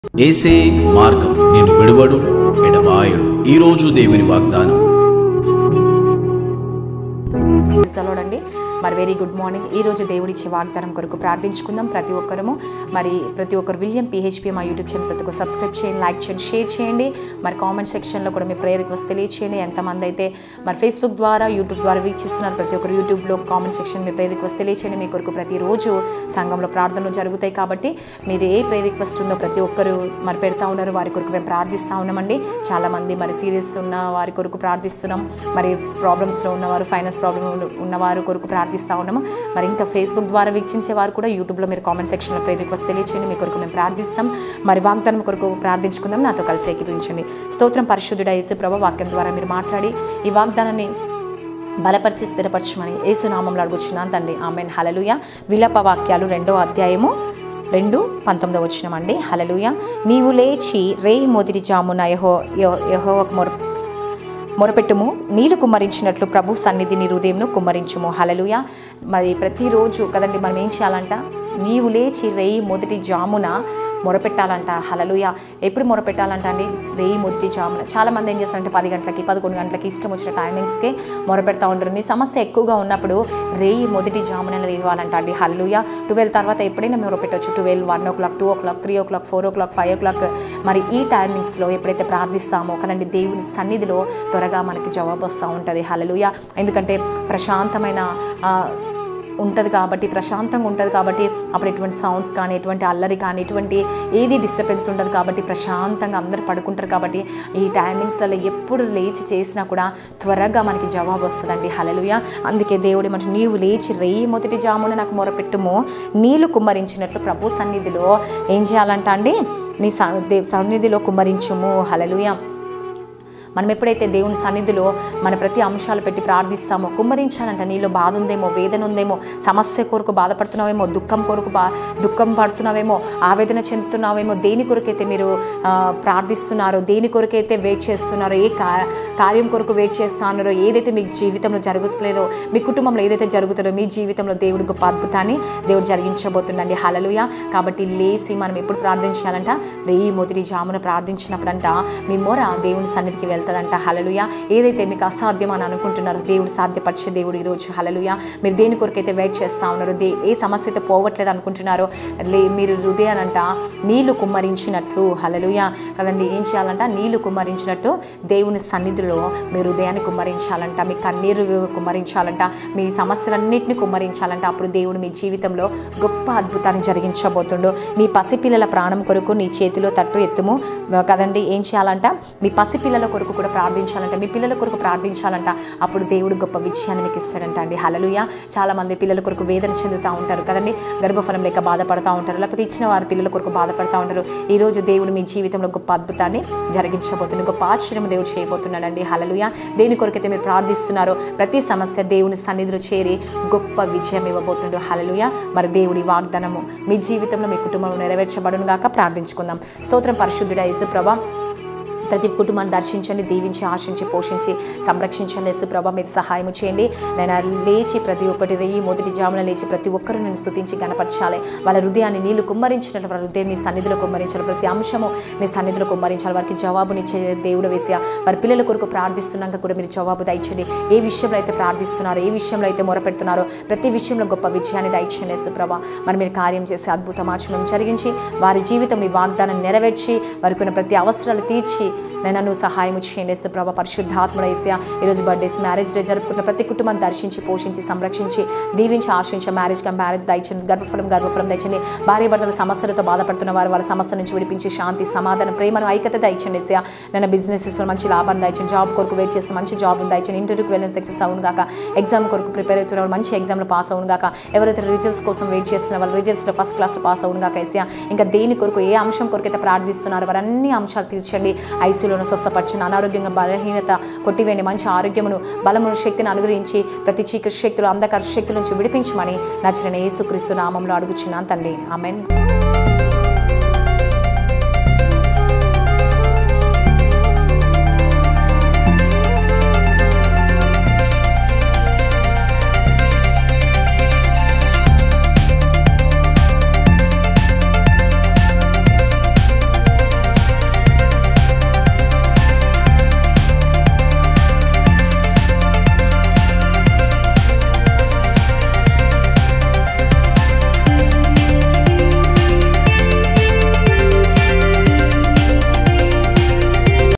ఏసే మార్గం నేను విడువడు ఎడబాయడు ఈరోజు దేవుని వాగ్దానం అండి మరి వెరీ గుడ్ మార్నింగ్ ఈ రోజు దేవుడిచ్చే వాగ్దానం కొరకు ప్రార్థించుకుందాం ప్రతి ఒక్కరము మరి ప్రతి ఒక్కరు విలియం పిహెచ్పి మా యూట్యూబ్ ఛానల్ ప్రతి ఒక్కరు సబ్స్క్రైబ్ చేయండి లైక్ చేయండి షేర్ చేయండి మరి కామెంట్ సెక్షన్లో కూడా మీ ప్రేయర్ రిక్వెస్ట్ తెలియచేయండి ఎంతమంది అయితే మరి ఫేస్బుక్ ద్వారా యూట్యూబ్ ద్వారా వీక్షిస్తున్నారు ప్రతి ఒక్కరు యూట్యూబ్లో కామెంట్ సెక్షన్ మీ ప్రేయర్ రిక్వెస్ట్ తెలియచేయండి మీ కొరకు ప్రతిరోజు సంఘంలో ప్రార్థనలు జరుగుతాయి కాబట్టి మీరు ఏ ప్రేయర్ రిక్వెస్ట్ ఉందో ప్రతి ఒక్కరు మరి పెడతా ఉన్నారు వారి కొరకు మేము ప్రార్థిస్తూ ఉన్నామండి చాలామంది మరి సీరియస్ ఉన్న వారి కొరకు ప్రార్థిస్తున్నాం మరి ప్రాబ్లమ్స్లో ఉన్నవారు ఫైనాన్స్ ప్రాబ్లమ్ ఉన్నవారు కొరకు ప్రార్థిస్తూ ఉన్నాము మరి ఇంకా ఫేస్బుక్ ద్వారా వీక్షించే వారు కూడా యూట్యూబ్లో మీరు కామెంట్ సెక్షన్లో ప్రే రిక్వెస్ట్ తెలియచేయండి మీ కొరకు మేము ప్రార్థిస్తాం మరి వాగ్దానం కొరకు ప్రార్థించుకుందాం నాతో కలిసి ఏకీపించండి స్తోత్రం పరిశుద్ధుడ యేసు ప్రభ వాక్యం ద్వారా మీరు మాట్లాడి ఈ వాగ్దానాన్ని బలపరిచి స్థిరపరచమని ఏసునామంలో అడుగుచున్నాను తండ్రి ఆమెన్ హలలుయ విలప వాక్యాలు రెండో అధ్యాయము రెండు పంతొమ్మిదో వచ్చినమండి హలలుయ నీవు లేచి రేయి మొదటి జామున యహో యహో- యెహోవాకు మొర మొరపెట్టుము నీళ్లు కుమ్మరించినట్లు ప్రభు సన్నిధి నీ హృదయంను కుమ్మరించుము హలలుయ మరి ప్రతిరోజు కదండి మనం ఏం చేయాలంట నీవు లేచి రేయి మొదటి జామున మొరపెట్టాలంట హలలుయ ఎప్పుడు మొరపెట్టాలంట అండి రేయి మొదటి జామున చాలామంది ఏం చేస్తారంటే పది గంటలకి పదకొండు గంటలకి ఇష్టం వచ్చిన టైమింగ్స్కే మొరపెడతా ఉంటారు నీ సమస్య ఎక్కువగా ఉన్నప్పుడు రేయి మొదటి జామున లేవాలంట అండి హల్లుయ ట్వెల్వ్ తర్వాత ఎప్పుడైనా మొరపెట్టవచ్చు twelve one o'clock two o'clock three o'clock four o'clock five o'clock మరి ఈ టైమింగ్స్లో ఎప్పుడైతే ప్రార్థిస్తామో కదండి దేవుని సన్నిధిలో త్వరగా మనకి జవాబు వస్తూ ఉంటుంది హలలుయ ఎందుకంటే ప్రశాంతమైన ఆ, ఉంటుంది కాబట్టి ప్రశాంతంగా ఉంటుంది కాబట్టి అప్పుడు ఎటువంటి సౌండ్స్ కానీ ఎటువంటి అల్లరి కానీ ఎటువంటి ఏది డిస్టర్బెన్స్ ఉండదు కాబట్టి ప్రశాంతంగా అందరు పడుకుంటారు కాబట్టి ఈ టైమింగ్స్లలో ఎప్పుడు లేచి చేసినా కూడా త్వరగా మనకి జవాబు వస్తుందండి హలలుయ అందుకే దేవుడి మంచి నీవు లేచి రేయి మొదటి జామున నాకు మొరపెట్టుము నీళ్లు కుమ్మరించినట్లు ప్రభు సన్నిధిలో ఏం చేయాలంట అండి నీ స- దేవ్ సన్నిధిలో కుమ్మరించుము హలలుయ మనం ఎప్పుడైతే దేవుని సన్నిధిలో మన ప్రతి అంశాలు పెట్టి ప్రార్థిస్తామో కుమ్మరించాలంట నీలో బాధ ఉందేమో వేదన ఉందేమో సమస్య కొరకు బాధపడుతున్నావేమో దుఃఖం కొరకు బా దుఃఖం పడుతున్నావేమో ఆవేదన చెందుతున్నావేమో దేని కొరకైతే మీరు ఆ, ప్రార్థిస్తున్నారో దేని కొరకైతే వెయిట్ చేస్తున్నారో ఏ కా కార్యం కొరకు వెయిట్ చేస్తున్నారో ఏదైతే మీ జీవితంలో జరుగుతలేదో మీ కుటుంబంలో ఏదైతే జరుగుతుందో మీ జీవితంలో దేవుడు గొప్ప అద్భుతాన్ని దేవుడు జరిగించబోతుండండి హలలుయ కాబట్టి లేచి మనం ఎప్పుడు ప్రార్థించాలంట రేయి మొదటి జామున ప్రార్థించినప్పుడంట మీ మొర దేవుని సన్నిధికి వెళ్తుందంట హలలుయ ఏదైతే మీకు అసాధ్యం అని అనుకుంటున్నారో దేవుడు సాధ్యపరిచే దేవుడు ఈరోజు హలలుయ మీరు దేని కొరకైతే వెయిట్ చేస్తూ ఉన్నారో దే ఏ సమస్య అయితే పోవట్లేదు అనుకుంటున్నారో లే మీరు హృదయానంట నీళ్లు కుమ్మరించినట్లు హలలుయ కదండి ఏం చేయాలంట నీళ్లు కుమ్మరించినట్టు దేవుని సన్నిధిలో మీ హృదయాన్ని కుమ్మరించాలంట మీ కన్నీరు కుమ్మరించాలంట మీ సమస్యలన్నింటినీ కుమ్మరించాలంట అప్పుడు దేవుడు మీ జీవితంలో గొప్ప అద్భుతాన్ని జరిగించబోతుండు నీ పసిపిల్లల ప్రాణం కొరకు నీ చేతిలో తట్టు ఎత్తుము కదండి ఏం చేయాలంట మీ పసిపిల్లల కొరకు కూడా ప్రార్థించాలంట మీ పిల్లల కొరకు ప్రార్థించాలంట అప్పుడు దేవుడు గొప్ప విజయాన్ని మీకు ఇస్తాడంట అండి హలలుయ చాలా మంది పిల్లల కొరకు వేదన చెందుతూ ఉంటారు కదండి గర్భఫలం లేక బాధపడతా ఉంటారు లేకపోతే ఇచ్చిన వారి పిల్లల కొరకు బాధపడతా ఉంటారు ఈ రోజు దేవుడు మీ జీవితంలో గొప్ప అద్భుతాన్ని జరిగించబోతుంది గొప్ప ఆశ్చర్యం దేవుడు చేయబోతున్నాడండి హలలుయ దేని కొరకైతే మీరు ప్రార్థిస్తున్నారో ప్రతి సమస్య దేవుని సన్నిధిలో చేరి గొప్ప విజయం ఇవ్వబోతుండు హలలుయ మరి దేవుడి వాగ్దానము మీ జీవితంలో మీ కుటుంబంలో నెరవేర్చబడును గాక ప్రార్థించుకుందాం స్తోత్రం పరిశుద్ధుడ యేసుప్రభ ప్రతి కుటుంబాన్ని దర్శించండి దీవించి ఆశించి పోషించి సంరక్షించండి యేసుప్రభ మీరు సహాయం చేయండి నేను లేచి ప్రతి ఒక్కటి రెయ్యి మొదటి జామున లేచి ప్రతి ఒక్కరు నేను స్తుతించి గనపరచాలి వాళ్ళ హృదయాన్ని నీళ్లు కుమ్మరించినట్లు వాళ్ళ హృదయం నీ సన్నిధిలో కుమ్మరించాలి ప్రతి అంశము నీ సన్నిధిలో కుమ్మరించాలి వారికి జవాబునిచ్చే దేవుడు వేసి వారి పిల్లల కొరకు ప్రార్థిస్తున్నాక కూడా మీరు జవాబు దయచండి ఏ విషయంలో అయితే ప్రార్థిస్తున్నారో ఏ విషయంలో అయితే మొరపెడుతున్నారో ప్రతి విషయంలో గొప్ప విజయాన్ని దయచండి యేసుప్రభ మరి మీరు కార్యం చేసి అద్భుతం ఆచమనం జరిగించి వారి జీవితం నీ వాగ్దానం నెరవేర్చి వారికి ఉన్న ప్రతి అవసరాలు తీర్చి నేను నువ్వు సహాయం చేయండి యేసుప్రభ పరిశుద్ధాత్మడ ఏసియా ఈరోజు బర్త్డేస్ మ్యారేజ్ డే జరుపుకున్న ప్రతి కుటుంబాన్ని దర్శించి పోషించి సంరక్షించి దీవించి ఆశించి మ్యారేజ్ గా మ్యారేజ్ దయచండి గర్భఫలం గర్భఫలం దయచండి భార్య భర్తల సమస్యలతో బాధపడుతున్న వారు వాళ్ళ సమస్య నుంచి విడిపించి శాంతి సమాధానం ప్రేమను ఐక్యత దయచండి ఏసియా నేను బిజినెసెస్లో మంచి లాభాన్ని దయచండి జాబ్ కొరకు వెయిట్ చేసి మంచి జాబ్ దయచండి ఇంటర్వ్యూకి వెళ్ళిన సక్సెస్ అవును గాక ఎగ్జామ్ కొరకు ప్రిపేర్ అవుతున్న వాళ్ళు మంచి ఎగ్జామ్లో పాస్ అవును గాక ఎవరైతే రిజల్ట్స్ కోసం వెయిట్ చేస్తున్న వాళ్ళు రిజల్ట్స్లో ఫస్ట్ క్లాస్లో పాస్ అవును గాక ఏసియా ఇంకా దేని కొరకు ఏ అంశం కొరకు అయితే ప్రార్థిస్తున్నారో వారు అన్ని అంశాలు తీర్చండి ఐసీయూలను స్వస్థపరచండి అనారోగ్యంగా బలహీనత కొట్టివేయండి మంచి ఆరోగ్యమును బలమును శక్తిని అనుగ్రహించి ప్రతి చీకటి శక్తులు అంధకార శక్తుల నుంచి విడిపించమని నచ్చిన యేసుక్రీస్తు నామంలో అడుగుచున్నాను తండ్రి ఆమెన్